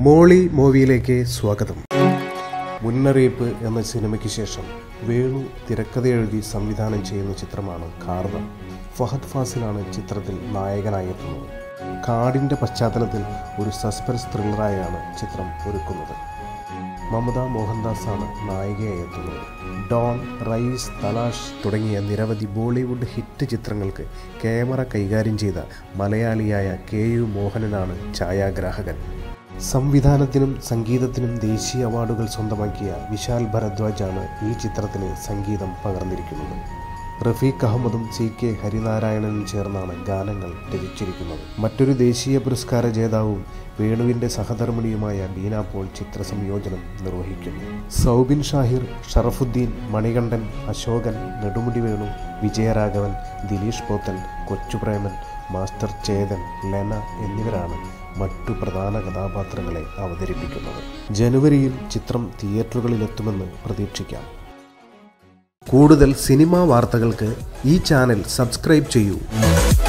മോളി മൂവിയിലേക്ക് സ്വാഗതം മുന്നറിയിപ്പ് എന്ന സിനിമയ്ക്ക് ശേഷം വേണു തിരക്കഥ എഴുതി സംവിധാനം ചെയ്യുന്ന ചിത്രമാണ് കാർവർ ഫഹദ് ഫാസിലാണ് ചിത്രത്തിൽ നായകനായി എത്തുന്നത് കാടിൻ്റെ പശ്ചാത്തലത്തിൽ ഒരു സസ്പെൻസ് ത്രില്ലറായാണ് ചിത്രം ഒരുക്കുന്നത് മമത മോഹൻദാസാണ് നായികയായി എത്തുന്നത് ഡോൺ റൈസ് തലാഷ് തുടങ്ങിയ നിരവധി ബോളിവുഡ് ഹിറ്റ് ചിത്രങ്ങൾക്ക് ക്യാമറ കൈകാര്യം ചെയ്ത മലയാളിയായ കെ യു മോഹനനാണ് ഛായാഗ്രാഹകൻ സംവിധാനത്തിനും സംഗീതത്തിനും ദേശീയ അവാർഡുകൾ സ്വന്തമാക്കിയ വിശാൽ ഭരദ്വാജാണ് ഈ ചിത്രത്തിന് സംഗീതം പകർന്നിരിക്കുന്നത് റഫീഖ് അഹമ്മദും സി കെ ഹരിനാരായണനും ചേർന്നാണ് ഗാനങ്ങൾ രചിച്ചിരിക്കുന്നത് മറ്റൊരു ദേശീയ പുരസ്കാര ജേതാവും വേണുവിൻ്റെ സഹധർമ്മിണിയുമായ ബീന പോൾ ചിത്ര സംയോജനം നിർവഹിക്കുന്നു സൗബിൻ ഷാഹിർ ഷറഫുദ്ദീൻ മണികണ്ഠൻ അശോകൻ നെടുമുടി വേണു വിജയരാഘവൻ ദിലീഷ് പോത്തൻ കൊച്ചുപ്രേമൻ മാസ്റ്റർ ചേതൻ ലെന എന്നിവരാണ് മറ്റു പ്രധാന കഥാപാത്രങ്ങളെ അവതരിപ്പിക്കുന്നത് ജനുവരിയിൽ ചിത്രം തിയേറ്ററുകളിലെത്തുമെന്ന് പ്രതീക്ഷിക്കാം കൂടുതൽ സിനിമാ വാർത്തകൾക്ക് ഈ ചാനൽ സബ്സ്ക്രൈബ് ചെയ്യൂ